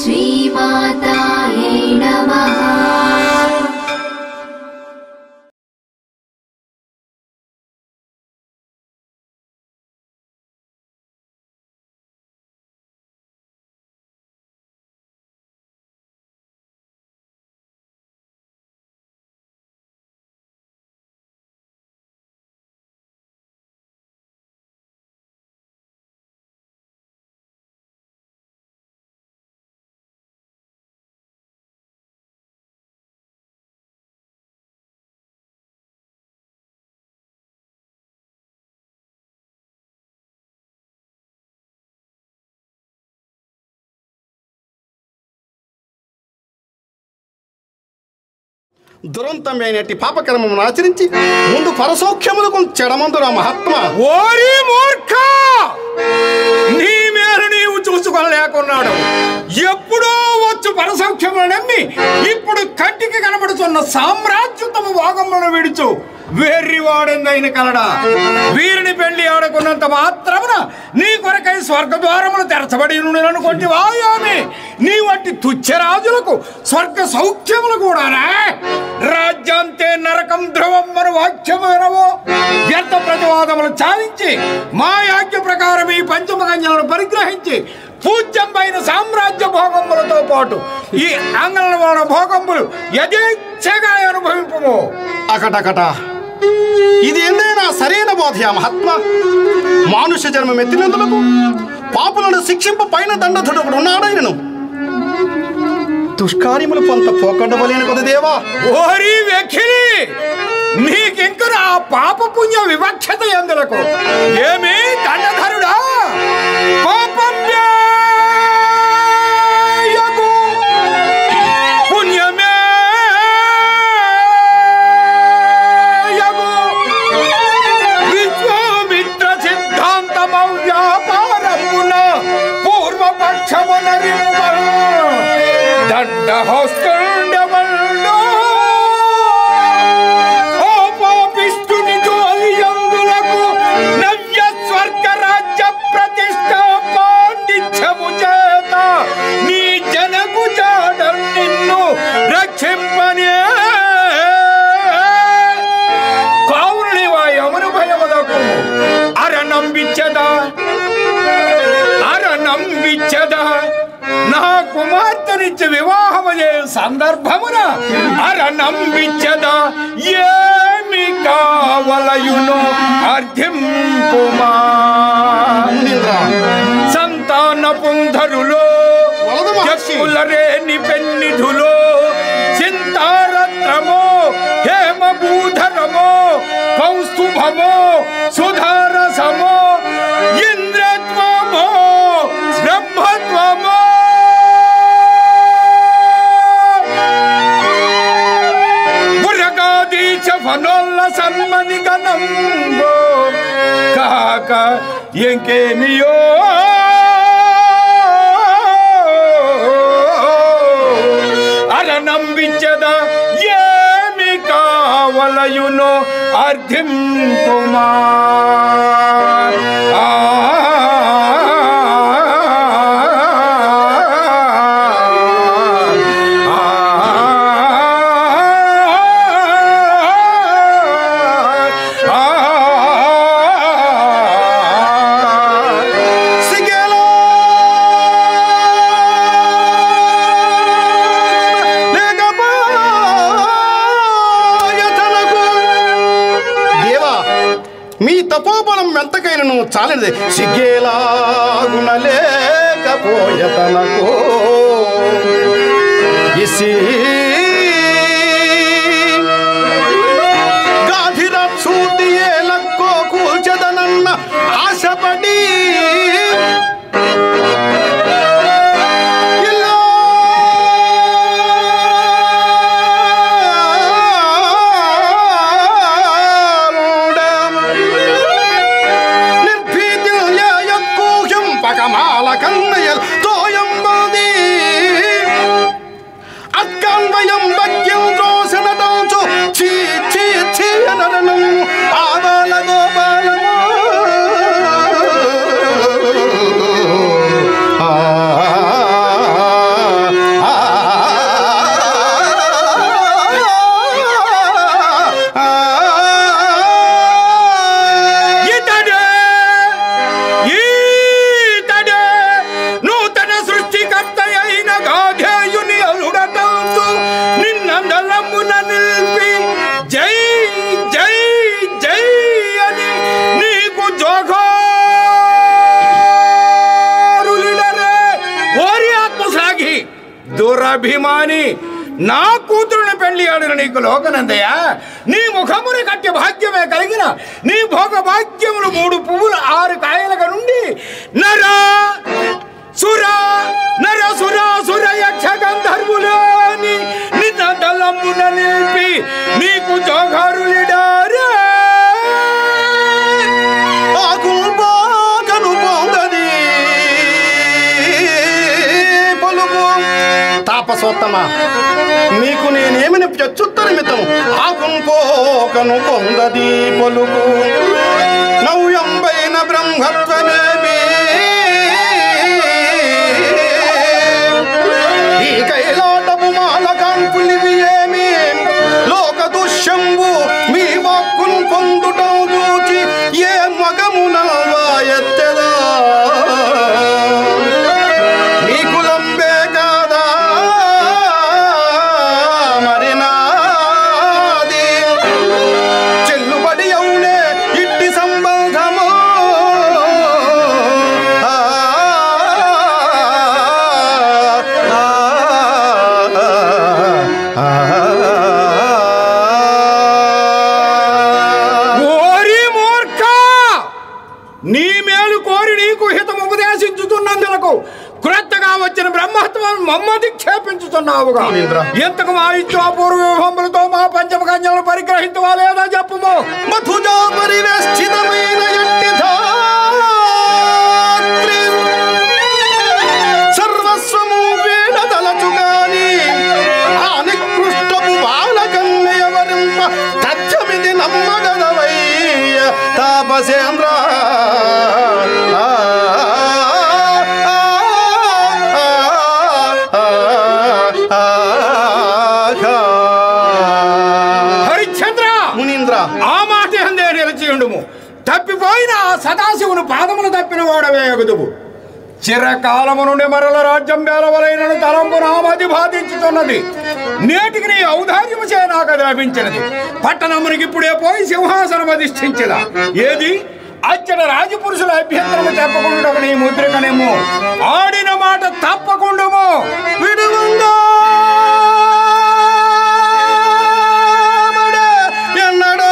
श्रीमाताये नमः దురంతమైనటి పాపకర్మమును ఆచరించి ముందు పరసౌఖ్యములకు చెడమందున మహాత్మ ఓరి మూర్ఖ నీ మేలు నీవు చూసుకోలేకున్నాడు ఎప్పుడో వచ్చు పరసౌఖ్యములు నమ్మి ఇప్పుడు కంటికి కనబడుతున్న సామ్రాజ్యతము భాగములను విడుచు వేర్రివాడెందైన కలడా వీరిని పెళ్లి ఆడుకున్నంత మాత్రమున నీ కొరకై స్వర్గద్వారములు తెరచబడి అనుకుంటే వాయామి నీ వంటి తుచ్చరాజులకు స్వర్గ సౌఖ్యములు కూడానా రాజ్యాంతే నరకం ధ్రువం మన వాక్యము వినవు వ్యర్థ ప్రతివాదములు చాలించి మా యాజ్ఞ ప్రకారం ఈ పంచమగంజలను పరిగ్రహించి పూజ్యమైన సామ్రాజ్య భోగములతో పాటు ఈ ఆంగ్ల భోగములు యథేచ్ఛగా అనుభవింపము అకటకట ఇది ఎందైనా సరైన బోధయా మహాత్మ మానుష జన్మం ఎత్తినందులకు పాపులను శిక్షింప పైన దండధుడు ఒకడు ఉన్నాడైనను దుష్కార్యములు కొంత పోకండవలేని కొద్ది దేవా ఓరి వెఖిలి నీకింక ఆ పాప పుణ్య వివక్షత ఎందులకు ఏమి దండధరుడా పాపం వ్యయగు పుణ్యమే యగు విశ్వామిత్ర సిద్ధాంతమౌ వ్యాపారమున పూర్వపక్షమున రింపల్ దండహస్తుండవల్లో ఓ పాపిష్టుని జోలియందులకు నవ్య స్వర్గ రాజ్య ప్రతిష్ట పాండిత్యము చేత నీ జనకు జాడం నిన్ను రక్షింపనే కావున నీవా యమును భయమదకు అర నంబిచ్చదా అర నంబిచ్చదా నా కుమార్తెనిచ్చి వివాహము చే సందర్భమున అర నంబిచ్చదా ఏమి కావలయును అర్థింపుమా మునీంద్ర సంతాన పుంధరులో వలదు మహర్షి. చెప్పులరేని పెన్నిధులో చింతారత్నమో హేమభూధరమో కౌస్తుభమో సుధారసమో ఇంద్రత్వమో బ్రహ్మత్వమో మురగాదీచ ఫనోల్ల సన్మని గణంబో కాక ఇంకేమియో అర నంబించద ఏమి కావలయునో అర్థింపుమా ఆ సిగేలో లేకపోయతనకు. దేవా మీ తపోబలం ఎంతకైనను చాలినది సిగ్గేలాగున లేకపోయతనకు ఇసి గాధిర చూతియే లక్కో కూల్చదనన్న ఆశపడి ఇలా నిర్భీతిల్ యక్కూహ్యం పకమాల కన్నయల్ తోయంబది అక్కన్వయ దురభిమాని నా కూతురుని పెళ్లి ఆడిన నీకు లోకనందయ్య నీ ముఖముని కట్టి భాగ్యమే కలిగిన నీ భోగ భాగ్యములు మూడు పువ్వులు ఆరు కాయలుగా నుండి నర సుర నర సుర సుర యక్ష గంధర్వులని నిజ దళమున నిలిపి నీకు జోగారులిడారే ఆకులు బాకను పొందది పలుకు తాపసోత్తమ మీకు నేనేమని ప్రత్యుత్తరమితము ఆకును పోకను పొందది పలుకు నవ్యంబైన బ్రహ్మత్వమేమి ఈ కైలాటపు మాల కాంపులివి ఏమి లోక దుష్యంబు మీ వాక్కును పొందుటం చూచి ఏ మగమున ఎత్తెదా మీ కులంబే కాదా మరి నాది చెల్లుబడి అవునే ఇట్టి సంబంధము ఆ, ఆ, ఆ, ఓరి మూర్ఖ నీ మేలు కోరి నీకు హితము ఉపదేశించుతున్నందులకు క్రొత్తగా వచ్చిన బ్రహ్మత్వం మమ్మది క్షేపించుతున్నావుగా మునీంద్ర. ఎంతకు మా ఇచ్చు అపూర్వ విభవములతో మా పంచమ కన్యలను పరిగ్రహించవా లేదా చెప్పుము మధుజా పరివేష్టితమైన ఎట్టి ధాత్రి సర్వస్వము వేడదలచుగాని ఆ నికృష్టపు బాలకన్యవరింప తథ్యమిది నమ్మగదవయ్య తాపసేంద్ర ఆ, ఆ, ఆ, ఆ, ఆ, హరిశ్చంద్ర మునీంద్ర ఆ మాట అందే నిలిచి ఉండుము తప్పిపోయిన ఆ సదాశివుని పాదములు తప్పిన వాడవే ఎగుదువు చిరకాలము నుండి మరల రాజ్యం బేలవలైనను తలంపు నామది బాధించుతున్నది నేటికి నీ ఔదార్యము చే నాకు అది లభించినది పట్టణమునికి ఇప్పుడే పోయి సింహాసనం అధిష్ఠించదా ఏది అచ్చట రాజపురుషుల అభ్యంతరము తప్పకుండా నీ ముద్రికనేమో ఆడిన మాట తప్పకుండము విడువంగా ఎన్నడో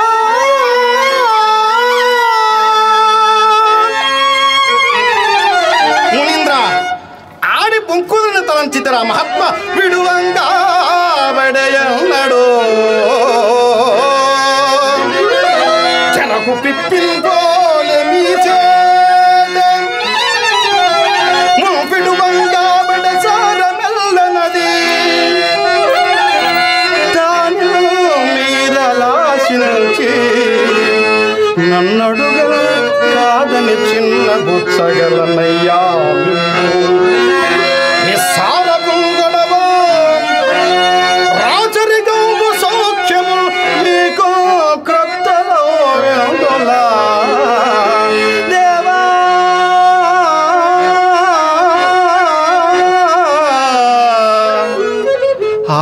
మునీంద్ర ఆడి బొంకులను తలంచితరా మహాత్మ విడువంగా బడయన్నడో చెరకు పిప్పింపోలే మీ చేత ముంపిడు బంగాబడ సారమెల్లనది తాను మీరలాశించి నన్నడుగల కాదని చిన్న బుచ్చగలనయ్యా నిస్సార పొంగడవా రాజరిగంగు సౌఖ్యము నీకో క్రొత్తలో వెందులా దేవా ఆ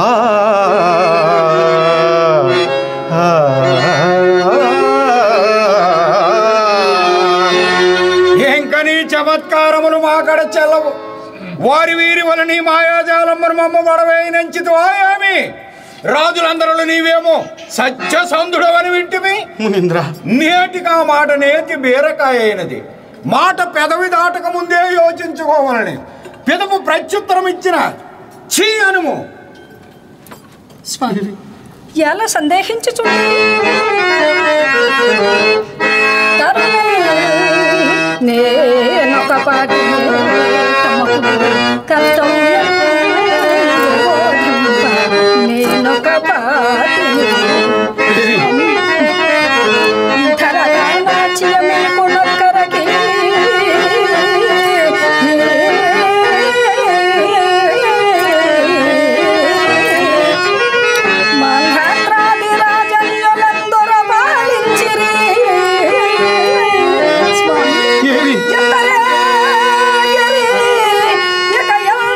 ఇంకనీ చమత్కారములు మాకడ చెల్లవు వారి వీరి వల నీ మాయాజాలమ్మను మమ్మ వడవేయినంచితు ఆయామి రాజులందరూ నీవేమో సత్యసంధుడు అని వింటిమి మునీంద్ర నేటికి ఆ మాట నేతి బీరకాయ అయినది మాట పెదవి దాటక ముందే యోచించుకోవాలని పెదవు ప్రత్యుత్తరం ఇచ్చిన చీ అనుము స్వామి ఎలా సందేహించుచుండి నేనొక పాటి తమకు కర్తవ్యం బోధింప నేనొక పాటి ధరదానాచ్యమే కొనొక్కరకి మల్హత్రాది రాజన్యులందర పాలించిరి స్వామి ఏమి ఎందరే ఎరి, ఇక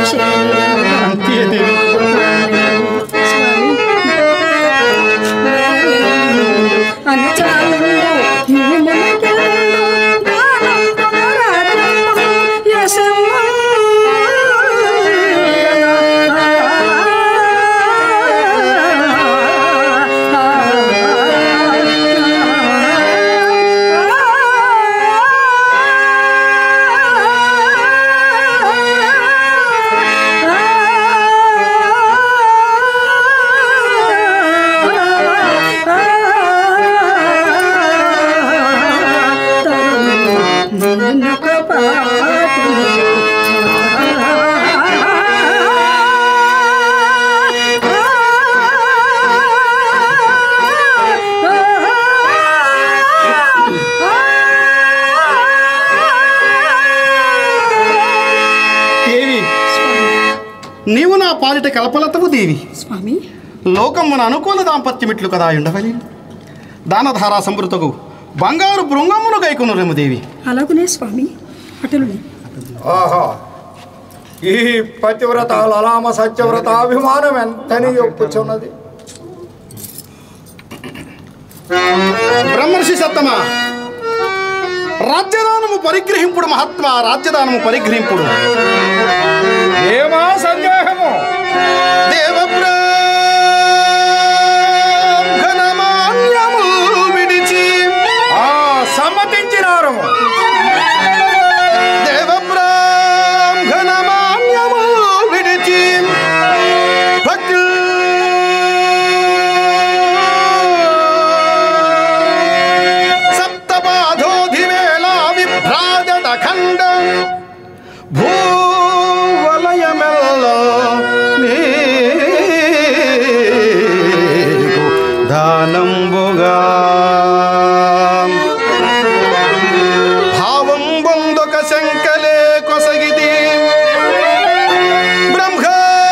అంతే దేవి దేవి నీవు నా పాలిట కల్పలతవు దేవి స్వామి లోకం మన అనుకూల దాంపత్యమిట్లు కదా ఉండవలి దానధారా సమృతకు బంగారు బృంగమును గైకొనురేము దేవి అలాగునే స్వామి అటులునే ఆహా ఈ పతివ్రత లలామ సత్యవ్రత అభిమానం ఎంతని ఒప్పుచున్నది బ్రహ్మర్షి సత్తమ రాజ్యదానము పరిగ్రహింపుడు మహాత్మా రాజ్యదానము పరిగ్రహింపుడు ఏమా సందేహము దేవబ్రాహ్మణమాన్యము విడిచి ఆ సమ్మతించినారు దేవబ్రాహ్మణమాన్యము విడిచి భక్తి సప్తపాధోధివేళ విభ్రాజత ఖండ భూవలయమెల్ల నీకు దానంబుగా భావం బొందొక శంకలే కొసగిది బ్రహ్మ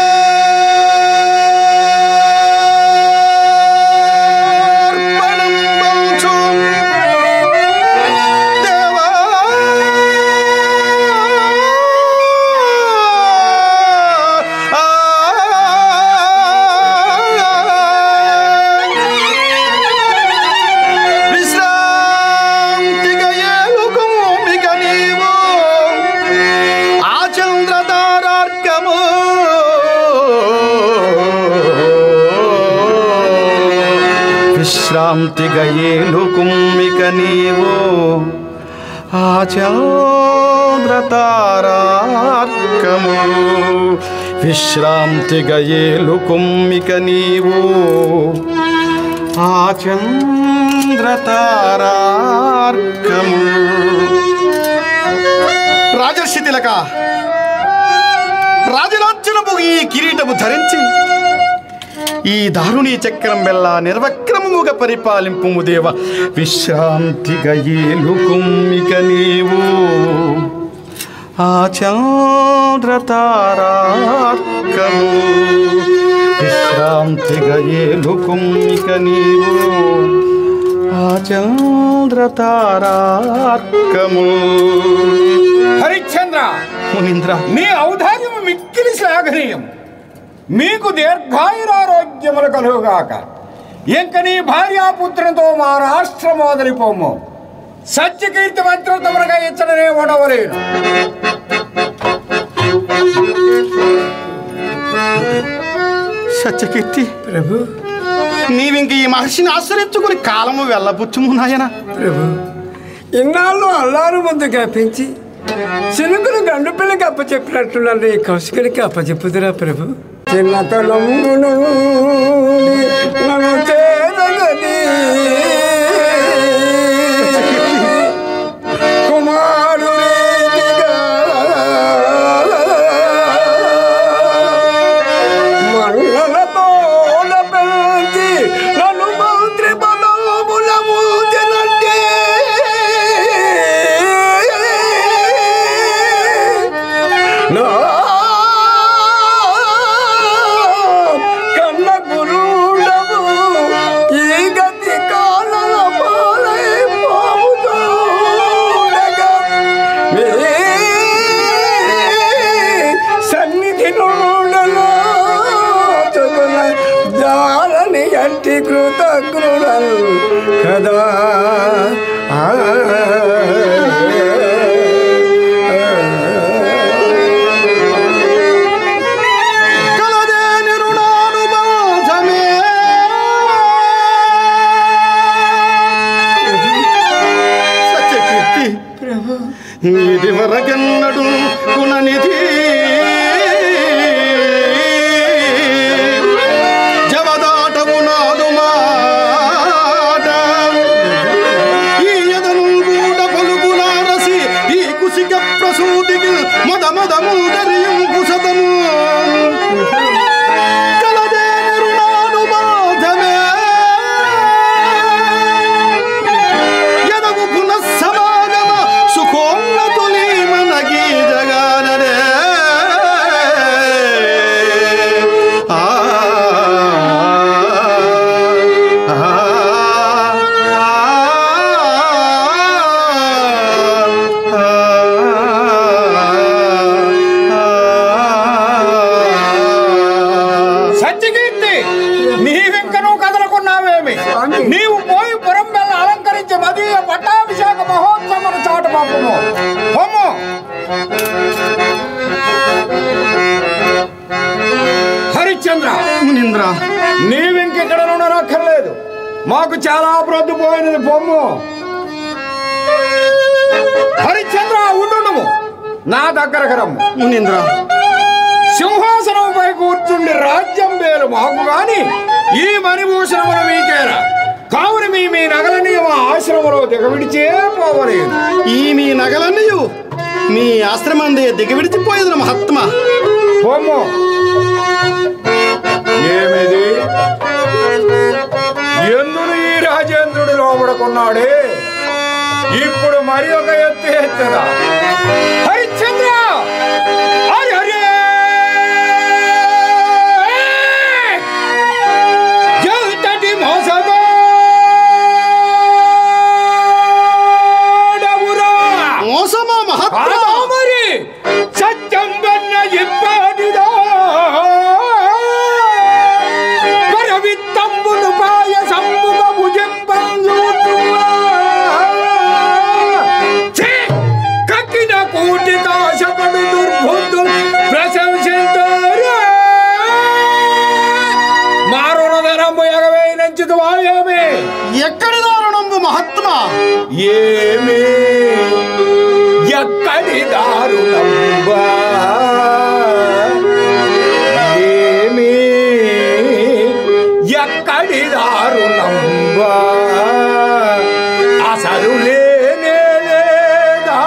దేవా విశ్రాంతిగా ఏలుకోమిక నీవు ఆ చంద్రతారార్కము విశ్రాంతిగా ఏలుకుమ్మిక నీవు ఆ చంద్రతారార్కము విశ్రాంతిగా ఏలుకుమ్మిక నీవు ఆ చంద్రతారార్కము రాజర్షి తిలక రాజరాజ్యులపు ఈ కిరీటము ధరించి ఈ దారుణీ చక్రం వెల్ల నిర్వక్రమముగా పరిపాలింపుము దేవ విశ్రాంతిగా ఏలుకుమ్మిక నీవు ఆ చంద్రతారార్కము విశ్రాంతిగా ఏలుకుమ్మిక నీవు ఆ చంద్రతారార్కము హరిశ్చంద్ర మునీంద్ర నీ ఔదార్యము మిక్కిలి శ్లాఘనీయం మీకు దీర్ఘాయురారోగ్యములు కలుగుగాక ఇంక నీ భార్యాపుత్రంతో మా రాష్ట్రం మొదలిపోము సత్యకీర్తి మంత్రతములుగా ఇచ్చడనే ఉండవలేను సత్యకీర్తి ప్రభు నీవింక ఈ మహర్షిని ఆశ్రయించుకుని కాలము వెళ్ళబుచ్చుము నాయన ప్రభు ఇన్నాళ్ళు అల్లారు ముందుగా పెంచి చినుకులు గండు పిల్లకి అప్పచెప్పినట్టు నన్ను ఈ కౌశికుడికి అప్పచెప్పుదురా ప్రభు చిన్నతనమును నన్ను చేరగని కుమారుడిగా మల్లలతో పెంచి నన్ను మంత్రి పదముల మూచినట్టే నా కన్న గురుడవు ఈ గతి కదా ఆ, కలదే నిరుణానుబంధమే సత్యకీర్తి ఇది వరకెన్నడు గుణనిధి జవదాటవు నాదు మాట ఈ ఎదను గూడ పలుగులారసి ఈ కుసిక ప్రసూతికి మద మదము దరియం కుసతము కలదే నిరుణానుబాధమే ఎదగు పునఃసమాగమ సుఖోన్నతులి మనగీ జగానరే ఆ ఆ సత్యకీర్తి నీవింక నువ్వు కదలకున్నావేమి నీవు పోయి పురం వెళ్ళ అలంకరించి మదీయ పట్టాభిషేక మహోత్సవం చాటు పంపము పొమ్ము హరిశ్చంద్ర మునీంద్ర నీవింకెక్కడ ఉండనక్కర్లేదు మాకు చాలా ప్రొద్దుపోయినది పొమ్ము హరిశ్చంద్ర ఉండు నా దగ్గరకు రమ్ము మునీంద్ర సింహాసనంపై కూర్చుండి రాజ్యం పేరు మాకు గాని ఈ మణిభూషణములు మీకేరా కావున మీ మీ నగలని మా ఆశ్రమంలో దిగవిడిచే పోవలేదు ఈ మీ నగలన్నయు మీ ఆశ్రమందే దిగవిడిచిపోయేది మహాత్మ పొమ్ము ఏమిది ఎందును ఈ రాజేంద్రుడు లోపడుకున్నాడే ఇప్పుడు మరి ఒక ఎత్తు ఎత్తదా హరిశ్చంద్ర హరి హరి ఎంతటి మోసగాడవురా మోసమా మహాత్మ కాదా మరి సత్యం కన్న ఇప్పటిదా పరవిత్తంబును పాయ సంబుగ భుజంబంజూటువా ఛీ! కక్కిన కూటి కాశపడు దుర్బుద్ధు ప్రశంసించారు మారునదరంబు ఎగవేయినంచిదు వాయేమే ఎక్కడి దారుణంబు మహాత్మ ఏమి ఎక్కడి దారుణంబా ఏమి ఎక్కడి దారుణంబా అసలు లేనే లేదా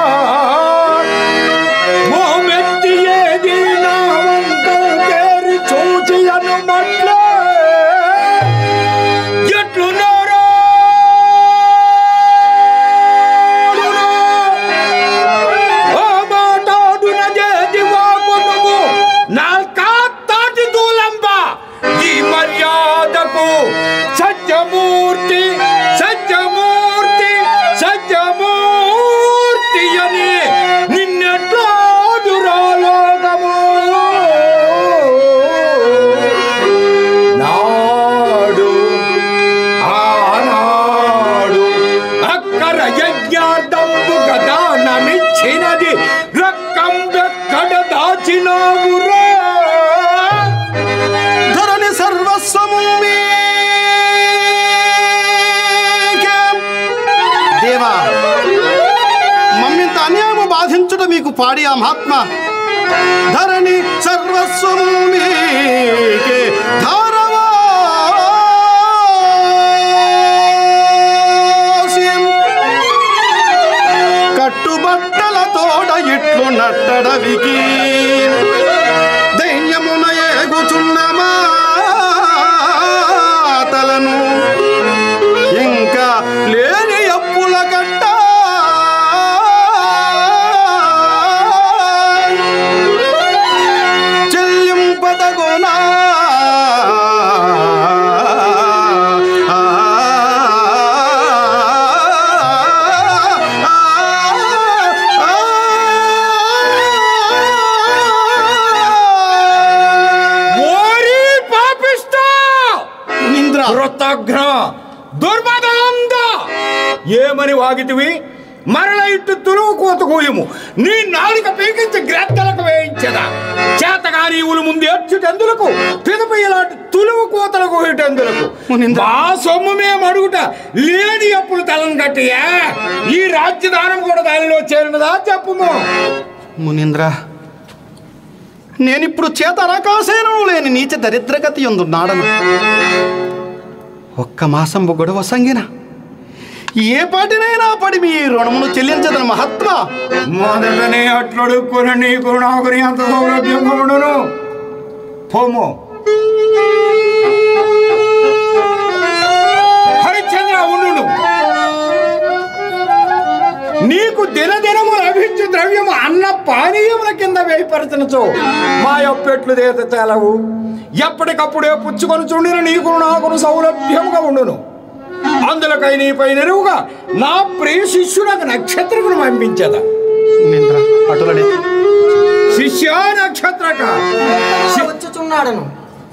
మోమెత్తి ఏది నా వంకం కేరి చూచి అనుమట్లే ఎట్లు ఓ మాటాడున చేతి వాకునుము నాల్కాత్తాటి దూలంబ ఈ మర్యాదకు సత్యమూర్తి సత్యమూర్తి సత్యమూర్తి అని నిన్నెట్లాడురాలోకము నాడు ఆనాడు అక్కర యజ్ఞార్థంబు గదా నమిచ్చినది రక్కం ఎక్కడ దాచినావురా ధరణి సర్వస్వము మీకే. దేవా మమ్మింత అన్యాయము బాధించుట మీకు పాడి ఆ మహాత్మ ధరణి సర్వస్వము మీకే ధారవాస్యం. కట్టుబట్టల తోడ ఇట్లు నట్టడవికి దైన్యమున ఏగుచున్న మాతలను ఇంకా లేని అప్పుల కట్ట చెల్లింపదగునా ఏమని వాగితివి మరల ఇట్టు తులువు కోత కూయము నీ నాలుక పీకించి గ్రద్దలకు వేయించదా చేతగాని ఊలు ముందు ఏడ్చుటెందులకు పిదప ఇలాంటి తులువు కోతలు కోయటెందులకు మునీంద్ర. మా సొమ్ము మేము అడుగుట లేని అప్పుడు తలను కట్టియా ఈ రాజ్యదానం కూడా దానిలో చేరినదా చెప్పుము మునీంద్ర నేనిప్పుడు చేత రకాసేనం లేని నీచ దరిద్రగతి నాడను ఒక్క మాసం గొడవ సంగిన ఏ పాటినైనా పడి మీ రుణమును చెల్లించదని మహత్వ మొదటనే అట్లడుక్కుని నీకు నాకు నీ అంత సౌలభ్యం ఉండును పోము హరిశ్చంద్ర ఉండు నీకు దినదినము లభించు ద్రవ్యము అన్న పానీయముల కింద వేయపరచనచో మా యొప్పెట్లు దేత తెలవు ఎప్పటికప్పుడే పుచ్చుకొని చుండిన నీకు నాకును సౌలభ్యముగా ఉండును అందులకై నీపై నెరువుగా నా ప్రియ శిష్యుడకు నక్షత్రమును పంపించదా మునీంద్ర అటులడే శిష్య నక్షత్రక వచ్చుచున్నాడను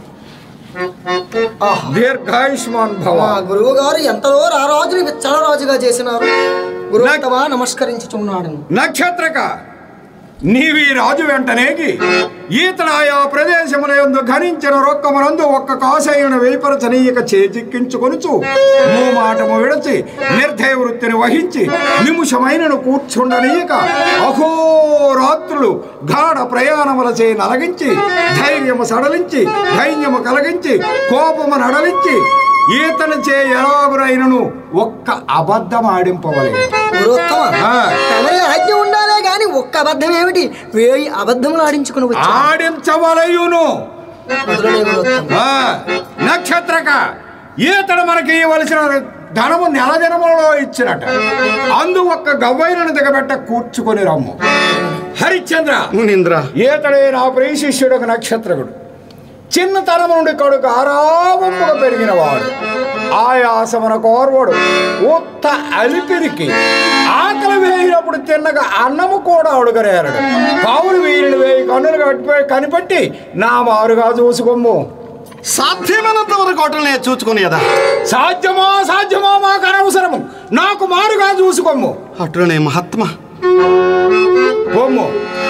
దీర్ఘాయుష్మాన్ భవ మా గురువు గారు ఎంతలో రారాజుని విచ్చలరాజుగా చేసినారు గురువుత్తమా నమస్కరించుచున్నాడను నక్షత్రక నీవి రాజు వెంటనేగి ఈతడు ఆయా ప్రదేశముల యందు ఘనించిన రొక్కమునందు ఒక్క కాసైన వేపరచనీయక చేజిక్కించుకొనుచు మూమాటము విడచి నిర్దయ వృత్తిని వహించి నిముషమైనను కూర్చుండనీయక అహోరాత్రులు గాఢ ప్రయాణములచే నలగించి ధైర్యము సడలించి ధైర్యము కలిగించి కోపము నడలించి ఈతని చే ఎలాగునైనను ఒక్క అబద్ధం ఆడింపవలేదు గురువుత్తమ ఆ. తమరి ఆజ్ఞ ఉండాలే గాని ఒక్క అబద్ధం ఏమిటి వేయి అబద్ధములు ఆడించుకుని వచ్చా ఆడించవలయును మొదలనే గురువుత్తమ ఆ, నక్షత్రక ఈతడు మనకి ఇవ్వవలసిన ధనము నెల దినములలో ఇచ్చినట అందు ఒక్క గవ్వైనను దిగబెట్ట కూర్చుకొని రమ్ము హరిశ్చంద్ర మునీంద్ర ఈతడే నా ప్రియ శిష్యుడు ఒక నక్షత్రకుడు చిన్నతనం నుండి కొడుకు ఆరామంగా పెరిగిన వాడు ఆయాసమున కోర్వడు ఉత్త అలిపిరికి ఆకలి వేయినప్పుడు తిన్నగా అన్నము కూడా అడుగరేరడు కావులు వీరిని వేయి కన్నులు కట్టిపోయి కనిపెట్టి నా మారుగా చూసుకోము సాధ్యమైనంత వరకు అటులనే చూచుకుని కదా సాధ్యమో సాధ్యమో మాకు అనవసరము నాకు మారుగా చూసుకోము అటులనే మహాత్మ పొమ్ము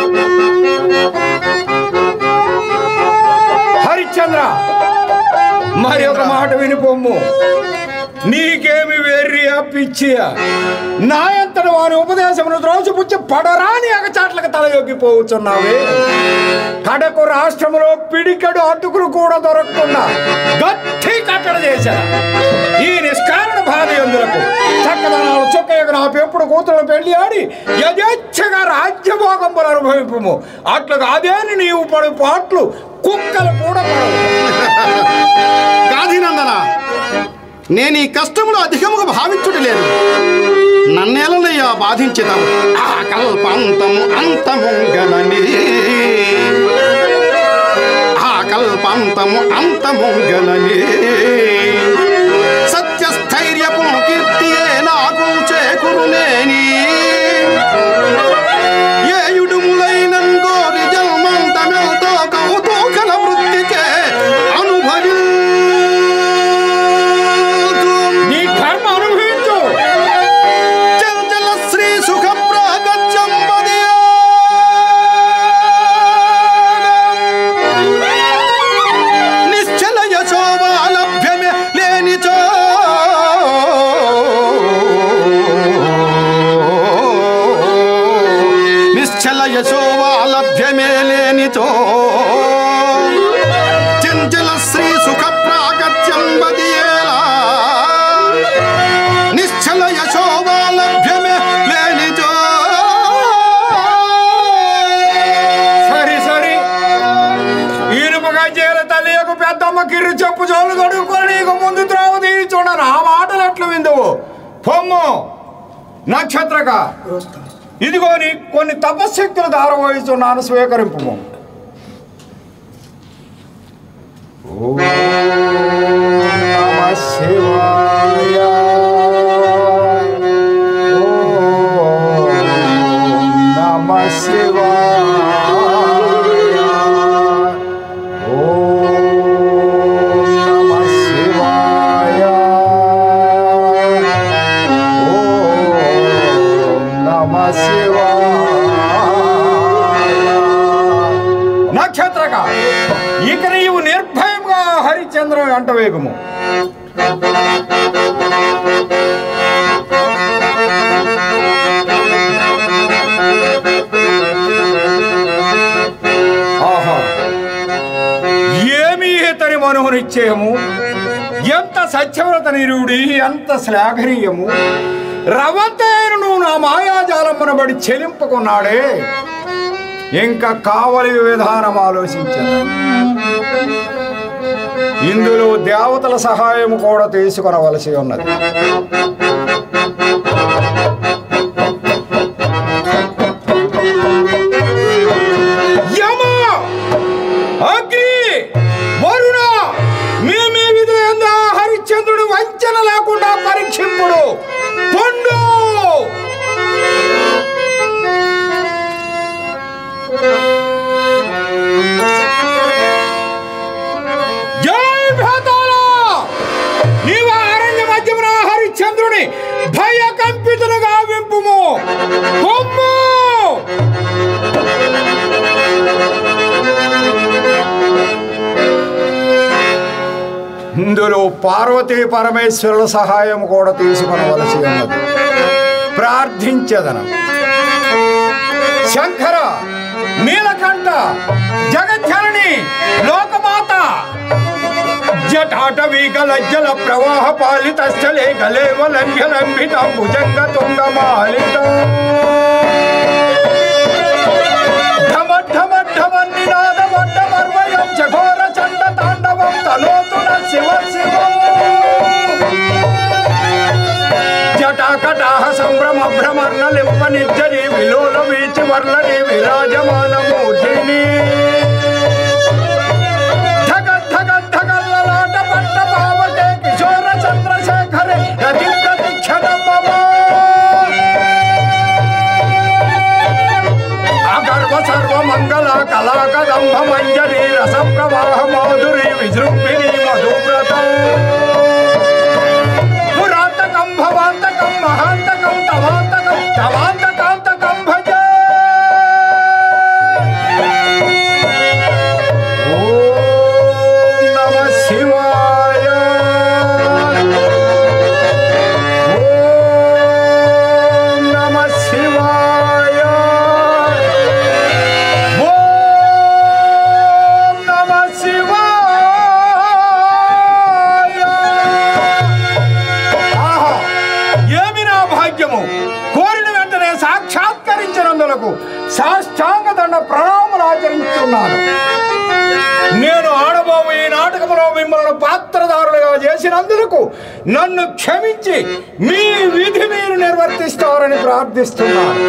హరిశ్చంద్ర మరి ఒక మాట విని పొమ్ము నీకేమి వెర్రియా పిచ్చియా నా ఎంతటి వారి ఉపదేశమును ద్రోసిపుచ్చి పడరాని అగచాట్లకు తలయొగ్గిపోవచ్చున్నావే కడకు రాష్ట్రములో పిడికెడు అటుకులు కూడా దొరకకుండా గట్టి కట్టడ చేశారు ఈ నిష్కారణ బాధ ఎందులకు చక్కదనాలు చొక్కయ్యకు నా పెంపుడు కూతురు పెళ్లి ఆడి యథేచ్ఛగా రాజ్యభోగంపులు అనుభవింపము అట్లుగా అదేని నీవు పడు పాట్లు కుక్కలు కూడా పడవు గాధినందన నేను ఈ కష్టములు అధికముగా భావించుట లేదు నన్నేలనయ్యా బాధించితాము ఆ కల్పంతము అంతము గనని ఆ కల్పంతము అంతము గనని సత్యస్థైర్యపు కీర్తియే నాకు చేకురునేని ఏయుడుములైనన్ గోరి జన్మంతమెల్తో కౌతూకల వృత్తికే అనుభవించు నీ కర్మ అనుభవించు చంచల శ్రీ సుఖ ప్రాగత్యం నిశ్చల యశోవాలభ్యమే లేనిచో నిశ్చల యశోవాలభ్యమే లేనిచో చంచల శ్రీ సుఖ ప్రాగత్యం బదియేలా నిశ్చల యశోవాలభ్యమే లేనిచో సరి సరి ఈనుపగా చేర తల్లి యొక్క పెద్దమ్మ కిర్రు చెప్పు జోలు కడుక్కొని నీకు ముందు త్రోవ తీయించుండను ఆ మాటలు ఎట్లు విందువు పొమ్ము నక్షత్రక గురువుత్తమ ఇదిగో నీ కొన్ని తపశక్తులు దారవహిస్తున్నాను స్వీకరింపు శివాయ నమ శివాయ ఓం నమ శివాయ ఓం నక్షత్రక ఇక నీవు నిర్భయంగా హరిచంద్ర వెంట వేగము ఆహా ఏమి ఇతని మనోనిశ్చయము ఎంత సత్యవ్రత నిరుడి ఎంత శ్లాఘనీయము రవంతైనను నా మాయాజాలమ్మనబడి చెలింపుకున్నాడే ఇంకా కావలి విధానం ఆలోచించాను ఇందులో దేవతల సహాయం కూడా తీసుకొనవలసి ఉన్నది యమ అగ్ని వరుణ మీ మీ విధులు ఎందా హరిశ్చంద్రుడు వంచన లేకుండా పరీక్షింపుడు పొండు జై భేతాళ! నీవు అరణ్య మధ్యమున హరిశ్చంద్రుని భయకంపితులుగా వింపుము కొమ్ము ఇందులో పార్వతీ పరమేశ్వరుల సహాయం కూడా తీసుకొనవలసి ఉన్నది ప్రార్థించదనం శంకర నీలకంఠ జగజ్జనని లోకమాత జటాటవీక లజ్జల ప్రవాహ పాలిత స్థలే గలేవ లంఘ్య లంబిత భుజంగ తుంగ మాలిత ఢమ ఢమ ఢమ నినాద వడ్డ మర్వయం చఘోర చండ తాండవం తలోతున శివ శివ జటాకటాహ సంభ్రమ భ్రమర్ణ లింప నిర్జరి విలోల వీచి వర్లని విరాజమాన మూర్తిని ధగ ధగ ధగల్లలాట పట్ట భావకే కిశోర చంద్రశేఖరే రతి ప్రతిక్షణం మమ అగర్వ సర్వ మంగళ కళా కదంబ మంజరి రస ప్రవాహ మాధురి విజృంభిణి మధువ్రత పురాంతకం భవాంతకం మహాంతకం తవాంతకం తవాంతకాంతకం భజ ఓం నమ శివాయ ఓం నమ శివాయ ఓం నమ శివాయ ఆహా! ఏమి నా భాగ్యము కోరిన వెంటనే సాక్షాత్కరించినందులకు సాష్టాంగ దండ ప్రణామలు ఆచరిస్తున్నాను నేను ఆడబోవు ఈ నాటకంలో మిమ్మల్ని పాత్రదారులుగా చేసినందుకు నన్ను క్షమించి మీ విధి మీరు నిర్వర్తిస్తారని ప్రార్థిస్తున్నాను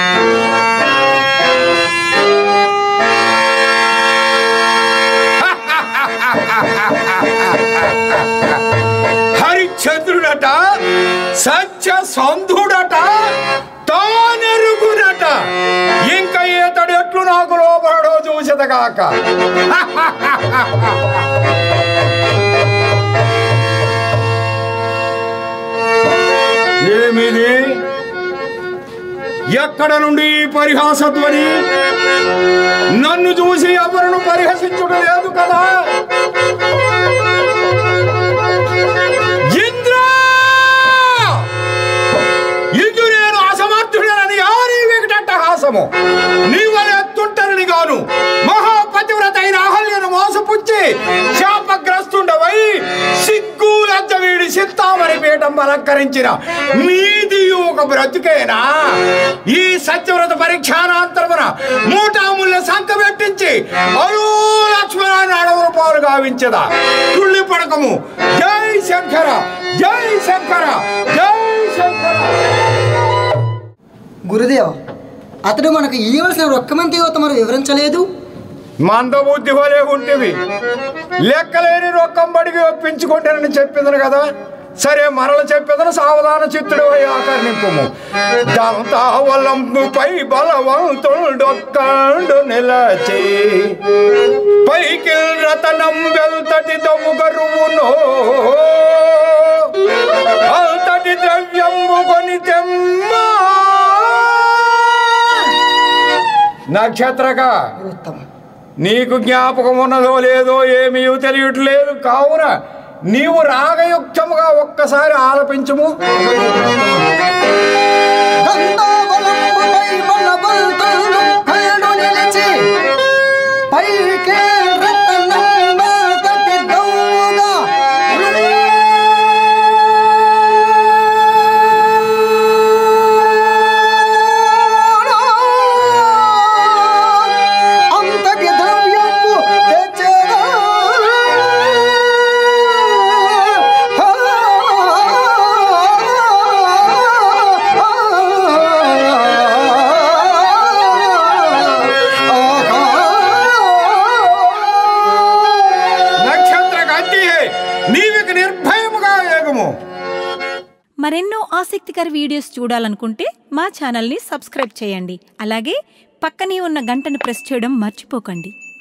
హరిచంద్రుడట సత్య సంధుడట తానెరుగునట ఇంకా ఇతడు ఎట్లు నాకు లోపడో చూసదగాక ఏమిది ఎక్కడ నుండి ఈ పరిహాసధ్వని నన్ను చూసి ఎవరిను పరిహసించుట లేదు కదా ఇంద్ర ఇందు నేను అసమర్థుడనని యారీ వెంకట హాసము నీవలే తుంటరిని గాను మహాపతివ్రత అయిన అహల్యను మోసపుచ్చి శాపగ్రస్తుండవై సిగ్గు లజ్జ వీడి సిత్తామణి పీఠం అలంకరించిన నీది ఒక బ్రతుకేనా ఈ సత్యవ్రత పరీక్షానాంతరమున మూటాముల్య సంఖ పెట్టించి అరు లక్ష్మణాన్ని అడవుల పాలు గావించదా తుళ్ళి పడకము జై శంకర జై శంకర జై శంకర గురుదేవ అతడు మనకు ఇవ్వవలసిన రొక్కమంతిగా తమరు వివరించలేదు మందబుద్ధి వలే ఉంటివి లెక్కలేని రొక్కం బడికి ఒప్పించుకుంటానని చెప్పిందని కదా సరే మరల చెప్పేదను సావధాన చిత్తుడు ఆకర్ణింపుము దంతావలంబుపై బలవంతుడొక్కండు నిలచి పైకి రతనం వెల్తటి దొముగరువును అంతటి ద్రవ్యంబు కొని తెమ్మా నక్షత్రక గురుత్తమ నీకు జ్ఞాపకం ఉన్నదో లేదో ఏమీ తెలియట్లేదు కావున నీవు రాగయుక్తముగా ఒక్కసారి ఆలపించము గంగావలంబుపై బలవంతుడు కళ్ళు నిలిచి పైకి రత్నంబతటి దౌగా అంతటి ద్రవ్యంబు తెచ్చగా నక్షత్ర గట్టి నీవిక నిర్భయముగా ఏగము మరెన్నో ఆసక్తికర వీడియోస్ చూడాలనుకుంటే మా ఛానల్ని సబ్స్క్రైబ్ చేయండి అలాగే పక్కనే ఉన్న గంటను ప్రెస్ చేయడం మర్చిపోకండి